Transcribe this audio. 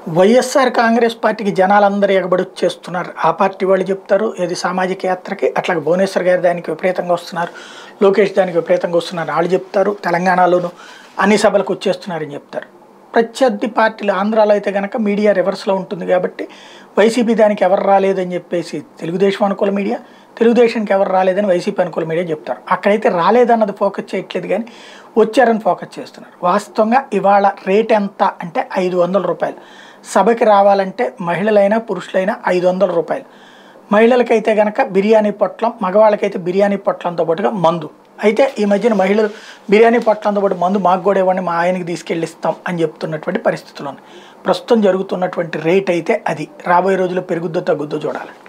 వైఎస్ఆర్ కాంగ్రెస్ పార్టీకి జనాలందరూ ఎగబడి చేస్తున్నారు ఆ పార్టీ వాళ్ళు చెప్తారు ఇది సామాజిక యాత్రకి అట్లాగే భువనేశ్వర్ గారి దానికి విపరీతంగా వస్తున్నారు లోకేష్ దానికి విపరీతంగా వస్తున్నారు వాళ్ళు చెప్తారు తెలంగాణలోను అన్ని సభలకు వచ్చేస్తున్నారని చెప్తారు ప్రత్యర్థి పార్టీలు ఆంధ్రాలో అయితే కనుక మీడియా రివర్స్లో ఉంటుంది కాబట్టి వైసీపీ దానికి ఎవరు రాలేదని చెప్పేసి తెలుగుదేశం అనుకూల మీడియా తెలుగుదేశానికి ఎవరు రాలేదని వైసీపీ అనుకూల మీడియా చెప్తారు అక్కడైతే రాలేదన్నది ఫోకస్ చేయట్లేదు కానీ వచ్చారని ఫోకస్ చేస్తున్నారు వాస్తవంగా ఇవాళ రేట్ ఎంత అంటే ఐదు వందల రూపాయలు సభకి రావాలంటే మహిళలైనా పురుషులైనా ఐదు వందల రూపాయలు మహిళలకైతే కనుక బిర్యానీ పొట్లం మగవాళ్ళకైతే బిర్యానీ పొట్లంతో పాటుగా మందు అయితే ఈ మధ్యన మహిళలు బిర్యానీ పొట్లంతో పాటు మందు మాకు కూడా ఇవ్వండి మా ఆయనకి తీసుకెళ్ళిస్తాం అని చెప్తున్నటువంటి పరిస్థితులు ఉన్నాయి ప్రస్తుతం జరుగుతున్నటువంటి రేట్ అయితే అది రాబోయే రోజుల్లో పెరుగుద్దో తగ్గుద్దో చూడాలి